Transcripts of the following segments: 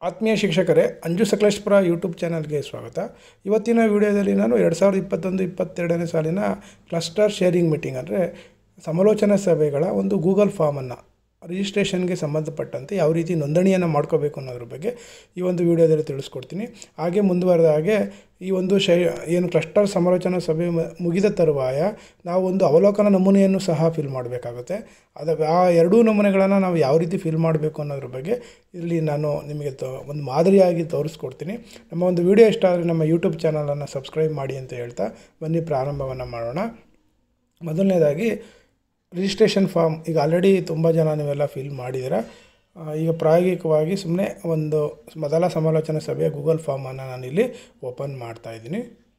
ಆತ್ಮೀಯ ಶಿಕ್ಷಕರೇ ಅಂಜು ಸಕಲೇಶ್ಪುರ ಯೂಟ್ಯೂಬ್ ಚಾನಲ್ಗೆ ಸ್ವಾಗತ ಇವತ್ತಿನ ವಿಡಿಯೋದಲ್ಲಿ ನಾನು ಎರಡು ಸಾವಿರದ ಇಪ್ಪತ್ತೊಂದು ಇಪ್ಪತ್ತೆರಡನೇ ಸಾಲಿನ ಕ್ಲಸ್ಟರ್ ಶೇರಿಂಗ್ ಮೀಟಿಂಗ್ ಅಂದರೆ ಸಮಾಲೋಚನಾ ಸಭೆಗಳ ಒಂದು ಗೂಗಲ್ ಫಾರ್ಮನ್ನು ರಿಜಿಸ್ಟ್ರೇಷನ್ಗೆ ಸಂಬಂಧಪಟ್ಟಂತೆ ಯಾವ ರೀತಿ ನೋಂದಣಿಯನ್ನು ಮಾಡ್ಕೋಬೇಕು ಅನ್ನೋದ್ರ ಬಗ್ಗೆ ಈ ಒಂದು ವಿಡಿಯೋದಲ್ಲಿ ತಿಳಿಸ್ಕೊಡ್ತೀನಿ ಹಾಗೆ ಮುಂದುವರೆದ ಹಾಗೆ ಈ ಒಂದು ಶೈ ಏನು ಕ್ಲಸ್ಟರ್ ಸಮಾಲೋಚನಾ ಸಭೆ ಮ- ಮುಗಿದ ತರುವಾಯ ನಾವು ಒಂದು ಅವಲೋಕನ ನಮೂನೆಯನ್ನು ಸಹ ಫಿಲ್ ಮಾಡಬೇಕಾಗುತ್ತೆ ಅದು ಆ ಎರಡೂ ನಮೂನೆಗಳನ್ನು ನಾವು ಯಾವ ರೀತಿ ಫಿಲ್ ಮಾಡಬೇಕು ಅನ್ನೋದ್ರ ಬಗ್ಗೆ ಇಲ್ಲಿ ನಾನು ನಿಮಗೆ ತೊ ಒಂದು ಮಾದರಿಯಾಗಿ ತೋರಿಸ್ಕೊಡ್ತೀನಿ ನಮ್ಮ ಒಂದು ವಿಡಿಯೋ ಇಷ್ಟ ಆದರೆ ನಮ್ಮ ಯೂಟ್ಯೂಬ್ ಚಾನಲನ್ನು ಸಬ್ಸ್ಕ್ರೈಬ್ ಮಾಡಿ ಅಂತ ಹೇಳ್ತಾ ಬನ್ನಿ ಪ್ರಾರಂಭವನ್ನು ಮಾಡೋಣ ಮೊದಲನೇದಾಗಿ ರಿಜಿಸ್ಟ್ರೇಷನ್ ಫಾರ್ಮ್ ಈಗ ಆಲ್ರೆಡಿ ತುಂಬ ಜನ ನೀವೆಲ್ಲ ಫಿಲ್ ಮಾಡಿದ್ದೀರ ಆ, ಈಗ ಪ್ರಾಯೋಗಿಕವಾಗಿ ಸುಮ್ಮನೆ ಒಂದು ಮೊದಲ ಸಮಾಲೋಚನಾ ಸಭೆಯ ಗೂಗಲ್ ಫಾರ್ಮನ್ನು ನಾನಿಲ್ಲಿ ಓಪನ್ ಮಾಡ್ತಾ ಇದ್ದೀನಿ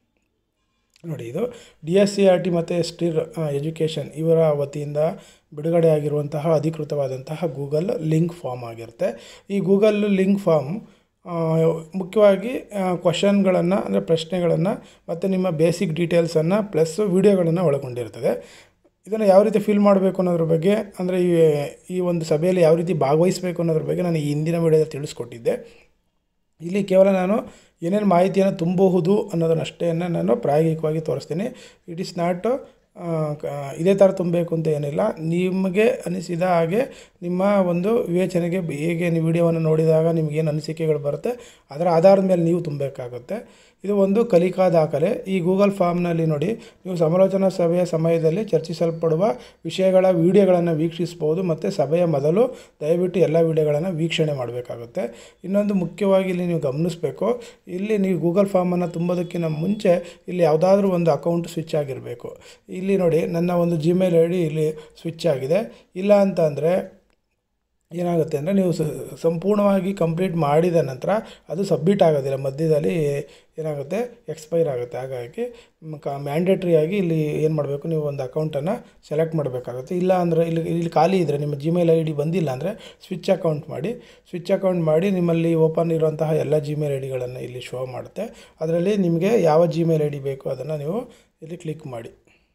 ನೋಡಿ ಇದು D S C R T ಮತ್ತು ಸ್ಟಿರ್ ಎಜುಕೇಷನ್ ಇವರ ವತಿಯಿಂದ ಬಿಡುಗಡೆ ಆಗಿರುವಂತಹ ಅಧಿಕೃತವಾದಂತಹ ಗೂಗಲ್ ಲಿಂಕ್ ಫಾರ್ಮ್ ಆಗಿರುತ್ತೆ ಈ ಗೂಗಲ್ ಲಿಂಕ್ ಫಾರ್ಮ್ ಆ, ಮುಖ್ಯವಾಗಿ ಕ್ವಶನ್ಗಳನ್ನು ಅಂದರೆ ಪ್ರಶ್ನೆಗಳನ್ನು ಮತ್ತು ನಿಮ್ಮ ಬೇಸಿಕ್ ಡೀಟೇಲ್ಸನ್ನು ಪ್ಲಸ್ ವಿಡಿಯೋಗಳನ್ನು ಒಳಗೊಂಡಿರ್ತದೆ ಇದನ್ನು ಯಾವ ರೀತಿ ಫಿಲ್ ಮಾಡಬೇಕು ಅನ್ನೋದ್ರ ಬಗ್ಗೆ ಅಂದರೆ ಈ ಈ ಒಂದು ಸಭೆಯಲ್ಲಿ ಯಾವ ರೀತಿ ಭಾಗವಹಿಸಬೇಕು ಅನ್ನೋದ್ರ ಬಗ್ಗೆ ನಾನು ಈ ಹಿಂದಿನ ವಿಡಿಯೋದಲ್ಲಿ ತಿಳಿಸ್ಕೊಟ್ಟಿದ್ದೆ ಇಲ್ಲಿ ಕೇವಲ ನಾನು ಏನೇನು ಮಾಹಿತಿಯನ್ನು ತುಂಬಬಹುದು ಅನ್ನೋದನ್ನಷ್ಟೇ ನಾನು ಪ್ರಾಯೋಗಿಕವಾಗಿ ತೋರಿಸ್ತೀನಿ ಇಟ್ ಈಸ್ ನಾಟ್ ಇದೇ ಥರ ತುಂಬಬೇಕು ಅಂತ ಏನಿಲ್ಲ ನಿಮಗೆ ಅನಿಸಿದ ಹಾಗೆ ನಿಮ್ಮ ಒಂದು ವಿವೇಚನೆಗೆ ಹೇಗೆ ನೀವು ವಿಡಿಯೋವನ್ನು ನೋಡಿದಾಗ ನಿಮಗೇನು ಅನಿಸಿಕೆಗಳು ಬರುತ್ತೆ ಅದರ ಆಧಾರದ ಮೇಲೆ ನೀವು ತುಂಬಬೇಕಾಗುತ್ತೆ ಇದು ಒಂದು ಕಲಿಕಾ ದಾಖಲೆ ಈ ಗೂಗಲ್ ಫಾರ್ಮ್ನಲ್ಲಿ ನೋಡಿ ನೀವು ಸಮಾಲೋಚನಾ ಸಭೆಯ ಸಮಯದಲ್ಲಿ ಚರ್ಚಿಸಲ್ಪಡುವ ವಿಷಯಗಳ ವಿಡಿಯೋಗಳನ್ನು ವೀಕ್ಷಿಸ್ಬೋದು ಮತ್ತು ಸಭೆಯ ಮೊದಲು ದಯವಿಟ್ಟು ಎಲ್ಲ ವಿಡಿಯೋಗಳನ್ನು ವೀಕ್ಷಣೆ ಮಾಡಬೇಕಾಗುತ್ತೆ ಇನ್ನೊಂದು ಮುಖ್ಯವಾಗಿ ಇಲ್ಲಿ ನೀವು ಗಮನಿಸಬೇಕು ಇಲ್ಲಿ ನೀವು ಗೂಗಲ್ ಫಾರ್ಮನ್ನು ತುಂಬೋದಕ್ಕಿಂತ ಮುಂಚೆ ಇಲ್ಲಿ ಯಾವುದಾದ್ರೂ ಒಂದು ಅಕೌಂಟ್ ಸ್ವಿಚ್ ಆಗಿರಬೇಕು ಇಲ್ಲಿ ನೋಡಿ ನನ್ನ ಒಂದು ಜಿಮೇಲ್ ಐ ಡಿ ಇಲ್ಲಿ ಸ್ವಿಚ್ ಆಗಿದೆ ಇಲ್ಲ ಅಂತ ಅಂದರೆ ಏನಾಗುತ್ತೆ ಅಂದರೆ ನೀವು ಸ- ಸಂಪೂರ್ಣವಾಗಿ ಕಂಪ್ಲೀಟ್ ಮಾಡಿದ ನಂತರ ಅದು ಸಬ್ಮಿಟ್ ಆಗೋದಿಲ್ಲ ಮಧ್ಯದಲ್ಲಿ ಏನಾಗುತ್ತೆ ಎಕ್ಸ್ಪೈರ್ ಆಗುತ್ತೆ ಹಾಗಾಗಿ ಕ ಮ್ಯಾಂಡೇಟ್ರಿಯಾಗಿ ಇಲ್ಲಿ ಏನು ಮಾಡಬೇಕು ನೀವು ಒಂದು ಅಕೌಂಟನ್ನು ಸೆಲೆಕ್ಟ್ ಮಾಡಬೇಕಾಗುತ್ತೆ ಇಲ್ಲ ಅಂದರೆ ಇಲ್ಲಿ ಇಲ್ಲಿ ಖಾಲಿ ಇದ್ದರೆ ನಿಮ್ಮ ಜಿಮೇಲ್ ಐ ಡಿ ಬಂದಿಲ್ಲ ಅಂದರೆ ಸ್ವಿಚ್ ಅಕೌಂಟ್ ಮಾಡಿ ಸ್ವಿಚ್ ಅಕೌಂಟ್ ಮಾಡಿ ನಿಮ್ಮಲ್ಲಿ ಓಪನ್ ಇರುವಂತಹ ಎಲ್ಲ ಜಿಮೇಲ್ ಐ ಡಿಗಳನ್ನು ಇಲ್ಲಿ ಶೋ ಮಾಡುತ್ತೆ ಅದರಲ್ಲಿ ನಿಮಗೆ ಯಾವ ಜಿಮೇಲ್ ಐ ಡಿ ಬೇಕು ಅದನ್ನು ನೀವು ಇಲ್ಲಿ ಕ್ಲಿಕ್ ಮಾಡಿ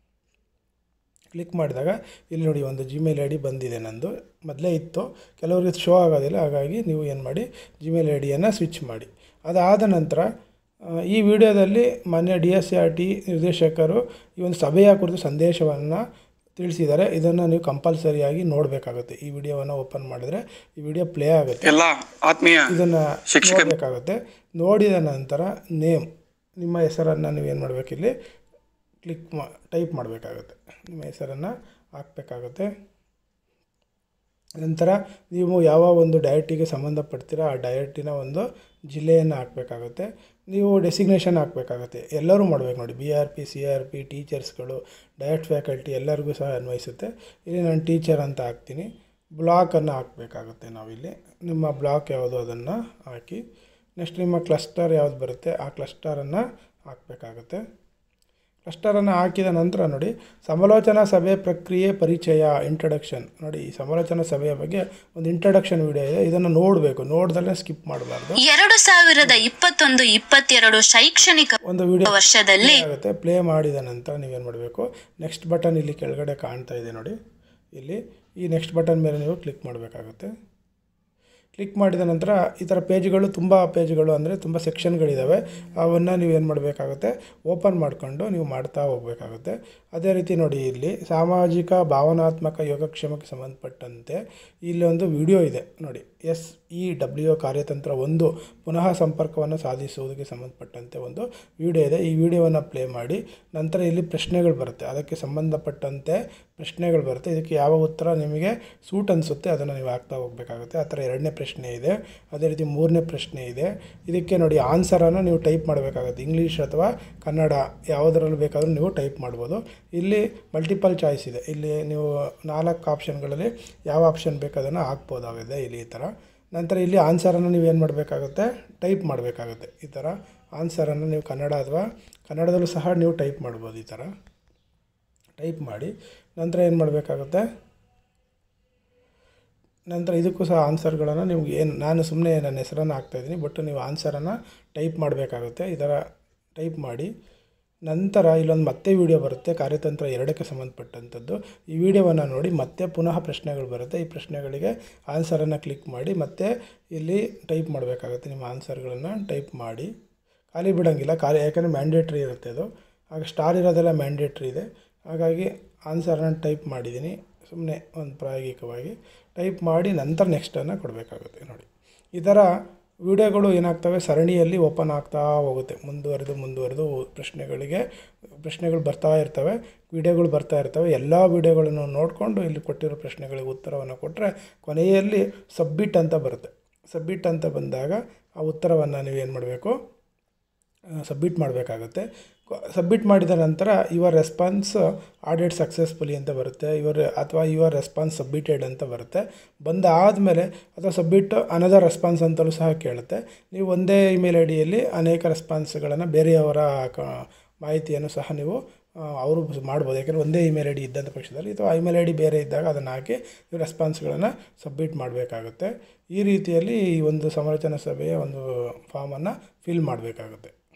ಕ್ಲಿಕ್ ಮಾಡಿದಾಗ ಇಲ್ಲಿ ನೋಡಿ ಒಂದು ಜಿಮೇಲ್ ಐ ಡಿ ಬಂದಿದೆ ನಂದು ಮೊದಲೇ ಇತ್ತು ಕೆಲವರಿಗೆ ಶೋ ಆಗೋದಿಲ್ಲ ಹಾಗಾಗಿ ನೀವು ಏನು ಮಾಡಿ ಜಿಮೇಲ್ ಐ ಡಿಯನ್ನು ಸ್ವಿಚ್ ಮಾಡಿ ಅದಾದ ನಂತರ ಆ, ಈ ವಿಡಿಯೋದಲ್ಲಿ ಮಾನ್ಯ D S C R T ನಿರ್ದೇಶಕರು ಈ ಒಂದು ಸಭೆಯ ಕುರಿತು ಸಂದೇಶವನ್ನು ತಿಳಿಸಿದ್ದಾರೆ ಇದನ್ನು ನೀವು ಕಂಪಲ್ಸರಿಯಾಗಿ ನೋಡಬೇಕಾಗುತ್ತೆ ಈ ವಿಡಿಯೋವನ್ನು ಓಪನ್ ಮಾಡಿದರೆ ಈ ವಿಡಿಯೋ ಪ್ಲೇ ಆಗುತ್ತೆ ಎಲ್ಲ ಆತ್ಮೀಯ ಇದನ್ನು ಶಿಕ್ಷಕ- ನೋಡಬೇಕಾಗುತ್ತೆ ನೋಡಿದ ನಂತರ ನೇಮ್ ನಿಮ್ಮ ಹೆಸರನ್ನು ನೀವೇನು ಮಾಡಬೇಕು ಇಲ್ಲಿ ಕ್ಲಿಕ್ ಮಾ ಟೈಪ್ ಮಾಡಬೇಕಾಗುತ್ತೆ ನಿಮ್ಮ ಹೆಸರನ್ನು ಹಾಕಬೇಕಾಗುತ್ತೆ ನಂತರ ನೀವು ಯಾವ ಒಂದು ಡಯಟಿಗೆ ಸಂಬಂಧಪಡ್ತೀರ ಆ ಡಯಟಿನ ಒಂದು ಜಿಲ್ಲೆಯನ್ನು ಹಾಕಬೇಕಾಗುತ್ತೆ ನೀವು ಡೆಸಿಗ್ನೇಷನ್ ಹಾಕಬೇಕಾಗುತ್ತೆ ಎಲ್ಲರೂ ಮಾಡಬೇಕು ನೋಡಿ B R P C R P ಟೀಚರ್ಸ್ಗಳು ಡಯಟ್ ಫ್ಯಾಕಲ್ಟಿ ಎಲ್ಲರಿಗೂ ಸಹ ಅನ್ವಯಿಸುತ್ತೆ ಇಲ್ಲಿ ನಾನು ಟೀಚರ್ ಅಂತ ಹಾಕ್ತೀನಿ ಬ್ಲಾಕನ್ನು ಹಾಕಬೇಕಾಗುತ್ತೆ ನಾವಿಲ್ಲಿ ನಿಮ್ಮ ಬ್ಲಾಕ್ ಯಾವುದು ಅದನ್ನು ಹಾಕಿ ನೆಕ್ಸ್ಟ್ ನಿಮ್ಮ ಕ್ಲಸ್ಟರ್ ಯಾವ್ದು ಬರುತ್ತೆ ಆ ಕ್ಲಸ್ಟರನ್ನು ಹಾಕಬೇಕಾಗುತ್ತೆ ಕ್ಲಸ್ಟರನ್ನು ಹಾಕಿದ ನಂತರ ನೋಡಿ ಸಮಾಲೋಚನಾ ಸಭೆ ಪ್ರಕ್ರಿಯೆ ಪರಿಚಯ ಇಂಟ್ರಡಕ್ಷನ್ ನೋಡಿ ಈ ಸಮಾಲೋಚನಾ ಸಭೆಯ ಬಗ್ಗೆ ಒಂದು ಇಂಟ್ರಡಕ್ಷನ್ ವಿಡಿಯೋ ಇದೆ ಇದನ್ನು ನೋಡಬೇಕು ನೋಡ್ದಲ್ಲೇ ಸ್ಕಿಪ್ ಮಾಡಬಾರ್ದು ಎರಡು ಸಾವಿರದ ಇಪ್ಪತ್ತೊಂದು ಇಪ್ಪತ್ತೆರಡು ಶೈಕ್ಷಣಿಕ ಒಂದು ವಿಡಿಯೋ ವರ್ಷದಲ್ಲಿ ಆಗುತ್ತೆ ಪ್ಲೇ ಮಾಡಿದ ನಂತರ ನೀವೇನು ಮಾಡಬೇಕು ನೆಕ್ಸ್ಟ್ ಬಟನ್ ಇಲ್ಲಿ ಕೆಳಗಡೆ ಕಾಣ್ತಾ ಇದೆ ನೋಡಿ ಇಲ್ಲಿ ಈ ನೆಕ್ಸ್ಟ್ ಬಟನ್ ಮೇಲೆ ನೀವು ಕ್ಲಿಕ್ ಮಾಡಬೇಕಾಗುತ್ತೆ ಕ್ಲಿಕ್ ಮಾಡಿದ ನಂತರ ಈ ಥರ ಪೇಜ್ಗಳು ತುಂಬ ಪೇಜ್ಗಳು ಅಂದರೆ ತುಂಬ ಸೆಕ್ಷನ್ಗಳಿದ್ದಾವೆ ಅವನ್ನು ನೀವೇನು ಮಾಡಬೇಕಾಗುತ್ತೆ ಓಪನ್ ಮಾಡಿಕೊಂಡು ನೀವು ಮಾಡ್ತಾ ಹೋಗಬೇಕಾಗುತ್ತೆ ಅದೇ ರೀತಿ ನೋಡಿ ಇಲ್ಲಿ ಸಾಮಾಜಿಕ ಭಾವನಾತ್ಮಕ ಯೋಗಕ್ಷೇಮಕ್ಕೆ ಸಂಬಂಧಪಟ್ಟಂತೆ ಇಲ್ಲಿ ಒಂದು ವಿಡಿಯೋ ಇದೆ ನೋಡಿ ಎಸ್ ಇ ಡಬ್ಲ್ಯೂ ಕಾರ್ಯತಂತ್ರ ಒಂದು ಪುನಃ ಸಂಪರ್ಕವನ್ನು ಸಾಧಿಸುವುದಕ್ಕೆ ಸಂಬಂಧಪಟ್ಟಂತೆ ಒಂದು ವಿಡಿಯೋ ಇದೆ ಈ ವಿಡಿಯೋವನ್ನು ಪ್ಲೇ ಮಾಡಿ ನಂತರ ಇಲ್ಲಿ ಪ್ರಶ್ನೆಗಳು ಬರುತ್ತೆ ಅದಕ್ಕೆ ಸಂಬಂಧಪಟ್ಟಂತೆ ಪ್ರಶ್ನೆಗಳು ಬರುತ್ತೆ ಇದಕ್ಕೆ ಯಾವ ಉತ್ತರ ನಿಮಗೆ ಸೂಟ್ ಅನಿಸುತ್ತೆ ಅದನ್ನು ನೀವು ಹಾಕ್ತಾ ಹೋಗಬೇಕಾಗುತ್ತೆ ಆ ಥರ ಎರಡನೇ ಪ್ರಶ್ನೆ ಇದೆ ಅದೇ ರೀತಿ ಮೂರನೇ ಪ್ರಶ್ನೆ ಇದೆ ಇದಕ್ಕೆ ನೋಡಿ ಆನ್ಸರನ್ನು ನೀವು ಟೈಪ್ ಮಾಡಬೇಕಾಗುತ್ತೆ ಇಂಗ್ಲೀಷ್ ಅಥವಾ ಕನ್ನಡ ಯಾವುದರಲ್ಲಿ ಬೇಕಾದರೂ ನೀವು ಟೈಪ್ ಮಾಡ್ಬೋದು ಇಲ್ಲಿ ಮಲ್ಟಿಪಲ್ ಚಾಯ್ಸ್ ಇದೆ ಇಲ್ಲಿ ನೀವು ನಾಲ್ಕು ಆಪ್ಷನ್ಗಳಲ್ಲಿ ಯಾವ ಆಪ್ಷನ್ ಬೇಕು ಅದನ್ನು ಹಾಕ್ಬೋದಾಗಿದೆ ಇಲ್ಲಿ ಈ ಥರ ನಂತರ ಇಲ್ಲಿ ಆನ್ಸರನ್ನು ನೀವು ಏನು ಮಾಡಬೇಕಾಗುತ್ತೆ ಟೈಪ್ ಮಾಡಬೇಕಾಗುತ್ತೆ ಈ ಥರ ಆನ್ಸರನ್ನು ನೀವು ಕನ್ನಡ ಅಥವಾ ಕನ್ನಡದಲ್ಲೂ ಸಹ ನೀವು ಟೈಪ್ ಮಾಡ್ಬೋದು ಈ ಥರ ಟೈಪ್ ಮಾಡಿ ನಂತರ ಏನು ಮಾಡಬೇಕಾಗುತ್ತೆ ನಂತರ ಇದಕ್ಕೂ ಸಹ ಆನ್ಸರ್ಗಳನ್ನು ನಿಮ್ಗೆ ಏನು ನಾನು ಸುಮ್ಮನೆ ನನ್ನ ಹೆಸರನ್ನು ಹಾಕ್ತಾಯಿದ್ದೀನಿ ಬಟ್ ನೀವು ಆನ್ಸರನ್ನು ಟೈಪ್ ಮಾಡಬೇಕಾಗುತ್ತೆ ಈ ಥರ ಟೈಪ್ ಮಾಡಿ ನಂತರ ಇಲ್ಲೊಂದು ಮತ್ತೆ ವಿಡಿಯೋ ಬರುತ್ತೆ ಕಾರ್ಯತಂತ್ರ ಎರಡಕ್ಕೆ ಸಂಬಂಧಪಟ್ಟಂಥದ್ದು ಈ ವಿಡಿಯೋವನ್ನು ನೋಡಿ ಮತ್ತೆ ಪುನಃ ಪ್ರಶ್ನೆಗಳು ಬರುತ್ತೆ ಈ ಪ್ರಶ್ನೆಗಳಿಗೆ ಆನ್ಸರನ್ನು ಕ್ಲಿಕ್ ಮಾಡಿ ಮತ್ತೆ ಇಲ್ಲಿ ಟೈಪ್ ಮಾಡಬೇಕಾಗುತ್ತೆ ನಿಮ್ಮ ಆನ್ಸರ್ಗಳನ್ನು ಟೈಪ್ ಮಾಡಿ ಖಾಲಿ ಬಿಡೋಂಗಿಲ್ಲ ಖಾಲಿ ಯಾಕಂದರೆ ಮ್ಯಾಂಡೇಟ್ರಿ ಇರುತ್ತೆ ಅದು ಆಗ ಸ್ಟಾರ್ ಇರೋದೆಲ್ಲ ಮ್ಯಾಂಡೇಟ್ರಿ ಇದೆ ಹಾಗಾಗಿ ಆನ್ಸರನ್ನು ಟೈಪ್ ಮಾಡಿದ್ದೀನಿ ಸುಮ್ಮನೆ ಒಂದು ಪ್ರಾಯೋಗಿಕವಾಗಿ ಟೈಪ್ ಮಾಡಿ ನಂತರ ನೆಕ್ಸ್ಟನ್ನು ಕೊಡಬೇಕಾಗುತ್ತೆ ನೋಡಿ ಈ ಥರ ವಿಡಿಯೋಗಳು ಏನಾಗ್ತವೆ ಸರಣಿಯಲ್ಲಿ ಓಪನ್ ಆಗ್ತಾ ಹೋಗುತ್ತೆ ಮುಂದುವರೆದು ಮುಂದುವರೆದು ಪ್ರಶ್ನೆಗಳಿಗೆ ಪ್ರಶ್ನೆಗಳು ಬರ್ತಾ ಇರ್ತವೆ ವಿಡಿಯೋಗಳು ಬರ್ತಾ ಇರ್ತವೆ ಎಲ್ಲ ವಿಡಿಯೋಗಳನ್ನು ನೋಡಿಕೊಂಡು ಇಲ್ಲಿ ಕೊಟ್ಟಿರೋ ಪ್ರಶ್ನೆಗಳಿಗೆ ಉತ್ತರವನ್ನು ಕೊಟ್ಟರೆ ಕೊನೆಯಲ್ಲಿ ಸಬ್ಮಿಟ್ ಅಂತ ಬರುತ್ತೆ ಸಬ್ಮಿಟ್ ಅಂತ ಬಂದಾಗ ಆ ಉತ್ತರವನ್ನು ನೀವೇನು ಮಾಡಬೇಕು ಸಬ್ಮಿಟ್ ಮಾಡಬೇಕಾಗುತ್ತೆ ಸಬ್ಮಿಟ್ ಮಾಡಿದ ನಂತರ ಯುವರ್ ರೆಸ್ಪಾನ್ಸ್ ಆಡೆಡ್ ಸಕ್ಸಸ್ಫುಲಿ ಅಂತ ಬರುತ್ತೆ ಯುವರ್ ಅಥವಾ ಯುವರ್ ರೆಸ್ಪಾನ್ಸ್ ಸಬ್ಮಿಟೆಡ್ ಅಂತ ಬರುತ್ತೆ ಬಂದಾದಮೇಲೆ ಅಥವಾ ಸಬ್ಮಿಟ್ ಅನದರ್ ರೆಸ್ಪಾನ್ಸ್ ಅಂತಲೂ ಸಹ ಕೇಳುತ್ತೆ ನೀವು ಒಂದೇ ಇಮೇಲ್ ಐ ಡಿಯಲ್ಲಿ ಅನೇಕ ರೆಸ್ಪಾನ್ಸ್ಗಳನ್ನು ಬೇರೆಯವರ ಕ ಮಾಹಿತಿಯನ್ನು ಸಹ ನೀವು ಆ, ಅವರು ಮಾಡ್ಬೋದು ಯಾಕೆಂದರೆ ಒಂದೇ ಇಮೇಲ್ ಐ ಡಿ ಇದ್ದಂಥ ಪಕ್ಷದಲ್ಲಿ ಅಥವಾ ಇಮೇಲ್ ಐ ಡಿ ಬೇರೆ ಇದ್ದಾಗ ಅದನ್ನು ಹಾಕಿ ನೀವು ರೆಸ್ಪಾನ್ಸ್ಗಳನ್ನು ಸಬ್ಮಿಟ್ ಮಾಡಬೇಕಾಗುತ್ತೆ ಈ ರೀತಿಯಲ್ಲಿ ಈ ಒಂದು ಸಮಾಲೋಚನಾ ಸಭೆಯ ಒಂದು ಫಾರ್ಮನ್ನು ಫಿಲ್ ಮಾಡಬೇಕಾಗುತ್ತೆ